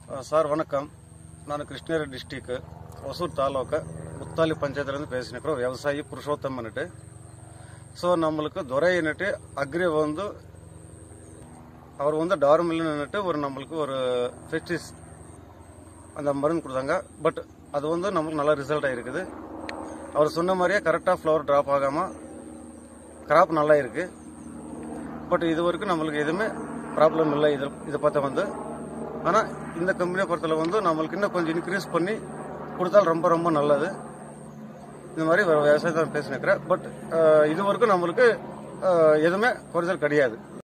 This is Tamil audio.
சார் வணக்கம் நான் கிருஷ்ணகிரி டிஸ்ட்ரிக்ட் ஒசூர் தாலுக்கா முத்தாலி பஞ்சாயத்துலேருந்து பேசினிக்கிறோம் விவசாயி புருஷோத்தமன்னுட்டு ஸோ நம்மளுக்கு துரைன்னுட்டு அக்ரி வந்து அவர் வந்து டார்மில்னுட்டு ஒரு நம்மளுக்கு ஒரு ஃபெஸ்டிஸ் அந்த மருந்து கொடுத்தாங்க பட் அது வந்து நம்மளுக்கு நல்ல ரிசல்ட் ஆயிருக்குது அவர் சொன்ன மாதிரியே கரெக்டாக ஃப்ளவர் ட்ராப் ஆகாமல் கிராப் நல்லா இருக்கு பட் இது வரைக்கும் நம்மளுக்கு எதுவுமே ப்ராப்ளம் இல்லை இது இதை பார்த்தா வந்து ஆனால் இந்த கம்பெனியை பொறுத்தல வந்து நம்மளுக்கு இன்னும் கொஞ்சம் இன்க்ரீஸ் பண்ணி கொடுத்தால் ரொம்ப ரொம்ப நல்லது இந்த மாதிரி விவசாயத்தை பேசினிருக்கிறேன் பட் இது வரைக்கும் நம்மளுக்கு அஹ், எதுவுமே குறைச்சல் கிடையாது